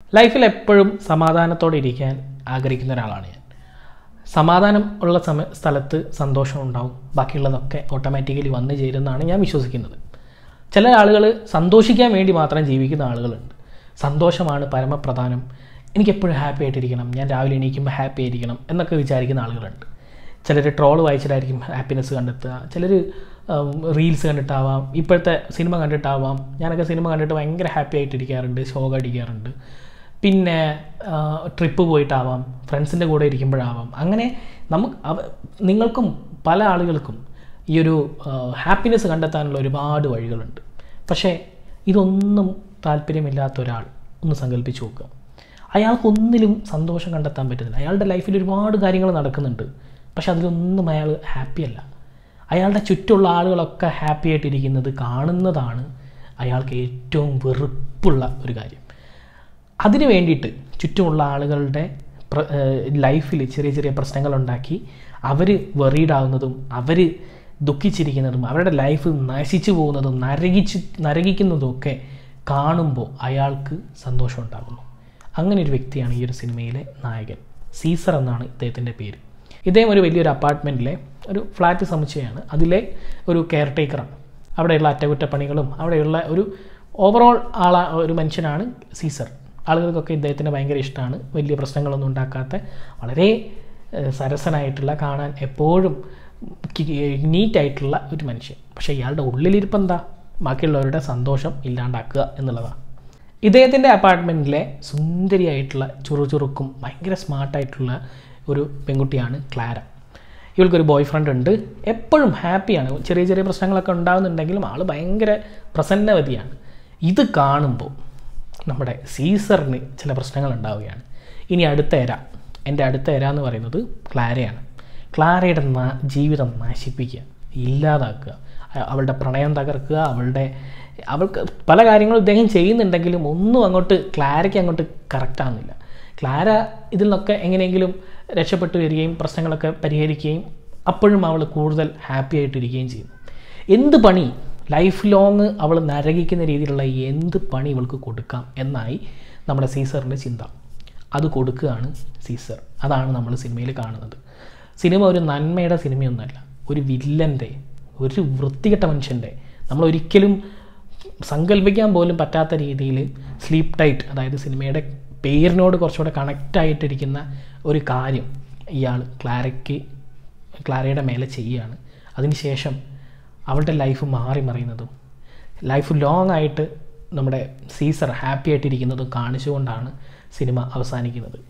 ലൈഫിൽ എപ്പോഴും സമാധാനത്തോടെ ഇരിക്കാൻ ആഗ്രഹിക്കുന്ന ഒരാളാണ് ഞാൻ സമാധാനം ഉള്ള സമയ സ്ഥലത്ത് സന്തോഷം ഉണ്ടാവും ബാക്കിയുള്ളതൊക്കെ ഓട്ടോമാറ്റിക്കലി വന്നു ചേരുന്നതാണ് ഞാൻ വിശ്വസിക്കുന്നത് ചില ആളുകൾ സന്തോഷിക്കാൻ വേണ്ടി മാത്രം ജീവിക്കുന്ന ആളുകളുണ്ട് സന്തോഷമാണ് പരമപ്രധാനം എനിക്കെപ്പോഴും ഹാപ്പി ആയിട്ടിരിക്കണം ഞാൻ രാവിലെ എണീക്കുമ്പോൾ ഹാപ്പി ആയിരിക്കണം എന്നൊക്കെ വിചാരിക്കുന്ന ആളുകളുണ്ട് ചിലർ ട്രോൾ വായിച്ചിട്ടായിരിക്കും ഹാപ്പിനെസ് കണ്ടെത്തുക ചിലർ റീൽസ് കണ്ടിട്ടാവാം ഇപ്പോഴത്തെ സിനിമ കണ്ടിട്ടാവാം ഞാനൊക്കെ സിനിമ കണ്ടിട്ട് ഭയങ്കര ഹാപ്പി ആയിട്ടിരിക്കാറുണ്ട് ശോക അടിക്കാറുണ്ട് പിന്നെ ട്രിപ്പ് പോയിട്ടാവാം ഫ്രണ്ട്സിൻ്റെ കൂടെ ഇരിക്കുമ്പോഴാവാം അങ്ങനെ നമുക്ക് അവ നിങ്ങൾക്കും പല ആളുകൾക്കും ഈ ഒരു ഹാപ്പിനെസ് കണ്ടെത്താനുള്ള ഒരുപാട് വഴികളുണ്ട് പക്ഷേ ഇതൊന്നും താല്പര്യമില്ലാത്ത ഒരാൾ ഒന്ന് സങ്കല്പിച്ച് നോക്കുക അയാൾക്കൊന്നിലും സന്തോഷം കണ്ടെത്താൻ പറ്റുന്നില്ല അയാളുടെ ലൈഫിൽ ഒരുപാട് കാര്യങ്ങൾ നടക്കുന്നുണ്ട് പക്ഷെ അതിലൊന്നും അയാൾ ഹാപ്പിയല്ല അയാളുടെ ചുറ്റുള്ള ആളുകളൊക്കെ ഹാപ്പി ആയിട്ടിരിക്കുന്നത് കാണുന്നതാണ് അയാൾക്ക് ഏറ്റവും വെറുപ്പുള്ള ഒരു കാര്യം അതിന് വേണ്ടിയിട്ട് ചുറ്റുമുള്ള ആളുകളുടെ ലൈഫിൽ ചെറിയ ചെറിയ പ്രശ്നങ്ങളുണ്ടാക്കി അവർ വെറീഡാവുന്നതും അവർ ദുഃഖിച്ചിരിക്കുന്നതും അവരുടെ ലൈഫ് നശിച്ചു പോകുന്നതും നരകിച്ച് നരകിക്കുന്നതും ഒക്കെ കാണുമ്പോൾ അയാൾക്ക് സന്തോഷം ഉണ്ടാകുന്നു അങ്ങനെ ഒരു വ്യക്തിയാണ് ഈ ഒരു സിനിമയിലെ നായകൻ സീസർ എന്നാണ് ഇദ്ദേഹത്തിൻ്റെ പേര് ഇദ്ദേഹം ഒരു വലിയൊരു അപ്പാർട്ട്മെൻറ്റിലെ ഒരു ഫ്ലാറ്റ് സമുച്ചയമാണ് അതിലെ ഒരു കെയർ ടേക്കറാണ് അവിടെയുള്ള അറ്റകുറ്റപ്പണികളും അവിടെയുള്ള ഒരു ഓവറോൾ ആള ഒരു മനുഷ്യനാണ് സീസർ ആളുകൾക്കൊക്കെ ഇദ്ദേഹത്തിന് ഭയങ്കര ഇഷ്ടമാണ് വലിയ പ്രശ്നങ്ങളൊന്നും ഉണ്ടാക്കാത്ത വളരെ സരസനായിട്ടുള്ള കാണാൻ എപ്പോഴും നീറ്റായിട്ടുള്ള ഒരു മനുഷ്യൻ പക്ഷേ ഇയാളുടെ ഉള്ളിലിരിപ്പ് എന്താ ബാക്കിയുള്ളവരുടെ സന്തോഷം ഇല്ലാണ്ടാക്കുക എന്നുള്ളതാണ് ഇദ്ദേഹത്തിൻ്റെ അപ്പാർട്ട്മെൻറ്റിലെ സുന്ദരിയായിട്ടുള്ള ചുറുചുറുക്കും ഭയങ്കര സ്മാർട്ടായിട്ടുള്ള ഒരു പെൺകുട്ടിയാണ് ക്ലാര ഇവൾക്കൊരു ബോയ് ഫ്രണ്ട് ഉണ്ട് എപ്പോഴും ഹാപ്പിയാണ് ചെറിയ ചെറിയ പ്രശ്നങ്ങളൊക്കെ ഉണ്ടാകുന്നുണ്ടെങ്കിലും ആൾ ഭയങ്കര പ്രസന്നവതിയാണ് ഇത് കാണുമ്പോൾ നമ്മുടെ സീസറിന് ചില പ്രശ്നങ്ങൾ ഉണ്ടാവുകയാണ് ഇനി അടുത്ത എര എൻ്റെ അടുത്ത എര എന്ന് പറയുന്നത് ക്ലാരയാണ് ക്ലാരയുടെ ജീവിതം നശിപ്പിക്കുക ഇല്ലാതാക്കുക അവളുടെ പ്രണയം തകർക്കുക അവളുടെ അവൾക്ക് പല കാര്യങ്ങളും ഇദ്ദേഹം ചെയ്യുന്നുണ്ടെങ്കിലും ഒന്നും അങ്ങോട്ട് ക്ലാരയ്ക്ക് അങ്ങോട്ട് കറക്റ്റ് ആകുന്നില്ല ക്ലാര ഇതിൽ നിന്നൊക്കെ എങ്ങനെയെങ്കിലും രക്ഷപ്പെട്ടു വരികയും പ്രശ്നങ്ങളൊക്കെ പരിഹരിക്കുകയും അപ്പോഴും അവൾ കൂടുതൽ ഹാപ്പി ആയിട്ടിരിക്കുകയും ചെയ്യുന്നു എന്ത് പണി ലൈഫ് ലോങ് അവൾ നരകിക്കുന്ന രീതിയിലുള്ള എന്ത് പണി ഇവൾക്ക് കൊടുക്കാം എന്നായി നമ്മുടെ സീസറിൻ്റെ ചിന്ത അത് കൊടുക്കുകയാണ് സീസർ അതാണ് നമ്മൾ സിനിമയിൽ കാണുന്നത് സിനിമ ഒരു നന്മയുടെ സിനിമയൊന്നുമല്ല ഒരു വില്ലൻ്റെ ഒരു വൃത്തികെട്ട മനുഷ്യൻ്റെ നമ്മൾ ഒരിക്കലും സങ്കല്പിക്കാൻ പോലും പറ്റാത്ത രീതിയിൽ സ്ലീപ്പ് ടൈറ്റ് അതായത് സിനിമയുടെ പേരിനോട് കുറച്ചുകൂടെ കണക്റ്റ് ആയിട്ടിരിക്കുന്ന ഒരു കാര്യം ഇയാൾ ക്ലാരയ്ക്ക് ക്ലാരയുടെ മേലെ ചെയ്യുകയാണ് അതിനുശേഷം അവളുടെ ലൈഫ് മാറി മറിയുന്നതും ലൈഫ് ലോങ് ആയിട്ട് നമ്മുടെ സീസർ ഹാപ്പി ആയിട്ടിരിക്കുന്നതും കാണിച്ചുകൊണ്ടാണ് സിനിമ അവസാനിക്കുന്നത്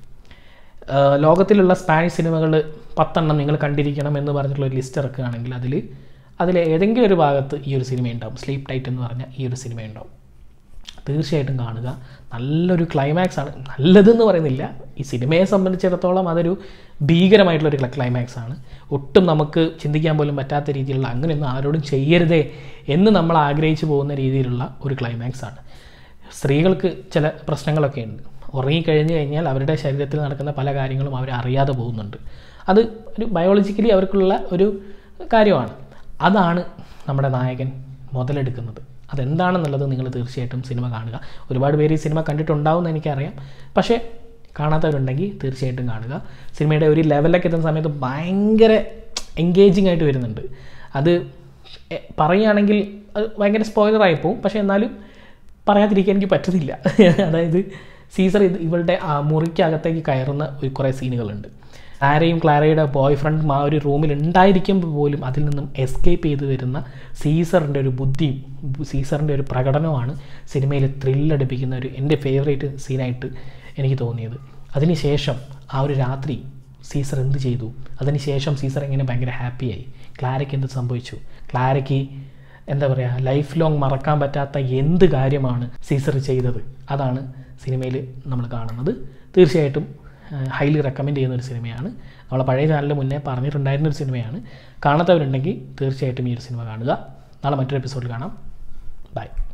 ലോകത്തിലുള്ള സ്പാനിഷ് സിനിമകൾ പത്തെണ്ണം നിങ്ങൾ കണ്ടിരിക്കണം എന്ന് പറഞ്ഞിട്ടുള്ള ഒരു ലിസ്റ്റ് ഇറക്കുകയാണെങ്കിൽ അതിൽ അതിൽ ഏതെങ്കിലും ഒരു ഭാഗത്ത് ഈ ഒരു സിനിമ ഉണ്ടാവും സ്ലീപ്പ് ടൈറ്റ് എന്ന് പറഞ്ഞാൽ ഈ ഒരു സിനിമ ഉണ്ടാവും തീർച്ചയായിട്ടും കാണുക നല്ലൊരു ക്ലൈമാക്സ് ആണ് നല്ലതെന്ന് പറയുന്നില്ല ഈ സിനിമയെ സംബന്ധിച്ചിടത്തോളം അതൊരു ഭീകരമായിട്ടുള്ളൊരു ക്ലൈമാക്സ് ആണ് ഒട്ടും നമുക്ക് ചിന്തിക്കാൻ പോലും പറ്റാത്ത രീതിയിലുള്ള അങ്ങനെയൊന്നും ആരോടും ചെയ്യരുതേ എന്ന് നമ്മൾ ആഗ്രഹിച്ചു പോകുന്ന രീതിയിലുള്ള ഒരു ക്ലൈമാക്സ് ആണ് സ്ത്രീകൾക്ക് ചില പ്രശ്നങ്ങളൊക്കെ ഉണ്ട് ഉറങ്ങിക്കഴിഞ്ഞ് കഴിഞ്ഞാൽ അവരുടെ ശരീരത്തിൽ നടക്കുന്ന പല കാര്യങ്ങളും അവർ അറിയാതെ പോകുന്നുണ്ട് അത് ഒരു ബയോളജിക്കലി അവർക്കുള്ള ഒരു കാര്യമാണ് അതാണ് നമ്മുടെ നായകൻ മുതലെടുക്കുന്നത് അതെന്താണെന്നുള്ളത് നിങ്ങൾ തീർച്ചയായിട്ടും സിനിമ കാണുക ഒരുപാട് പേര് ഈ സിനിമ കണ്ടിട്ടുണ്ടാവും എന്ന് എനിക്കറിയാം പക്ഷേ കാണാത്തവരുണ്ടെങ്കിൽ തീർച്ചയായിട്ടും കാണുക സിനിമയുടെ ഒരു ലെവലിലൊക്കെ എത്തുന്ന സമയത്ത് ഭയങ്കര എൻഗേജിങ് ആയിട്ട് വരുന്നുണ്ട് അത് പറയുകയാണെങ്കിൽ അത് ഭയങ്കര സ്പോയിലറായി പോവും പക്ഷേ എന്നാലും പറയാതിരിക്കാൻ എനിക്ക് പറ്റുന്നില്ല അതായത് സീസർ ഇത് ഇവളുടെ ആ മുറിക്കകത്തേക്ക് കയറുന്ന ഒരു കുറേ സീനുകളുണ്ട് ആരെയും ക്ലാരയുടെ ബോയ് ഫ്രണ്ടും ആ ഒരു റൂമിൽ ഉണ്ടായിരിക്കുമ്പോൾ പോലും അതിൽ നിന്നും എസ്കേപ്പ് ചെയ്ത് വരുന്ന സീസറിൻ്റെ ഒരു ബുദ്ധിയും സീസറിൻ്റെ ഒരു പ്രകടനമാണ് സിനിമയിൽ ത്രില്ലടിപ്പിക്കുന്ന ഒരു എൻ്റെ ഫേവറേറ്റ് സീനായിട്ട് എനിക്ക് തോന്നിയത് അതിനുശേഷം ആ ഒരു രാത്രി സീസർ എന്ത് ചെയ്തു അതിനുശേഷം സീസർ എങ്ങനെ ഭയങ്കര ഹാപ്പിയായി ക്ലാരയ്ക്ക് എന്ത് സംഭവിച്ചു ക്ലാരയ്ക്ക് എന്താ പറയുക ലൈഫ് ലോങ് മറക്കാൻ പറ്റാത്ത എന്ത് കാര്യമാണ് സീസർ ചെയ്തത് അതാണ് സിനിമയിൽ നമ്മൾ കാണുന്നത് തീർച്ചയായിട്ടും ഹൈലി റെക്കമെൻഡ് ചെയ്യുന്ന ഒരു സിനിമയാണ് നമ്മളെ പഴയ ചാനലിൽ മുന്നേ പറഞ്ഞിട്ടുണ്ടായിരുന്ന ഒരു സിനിമയാണ് കാണാത്തവരുണ്ടെങ്കിൽ തീർച്ചയായിട്ടും ഈ ഒരു സിനിമ കാണുക നാളെ മറ്റൊരു എപ്പിസോഡിൽ കാണാം ബൈ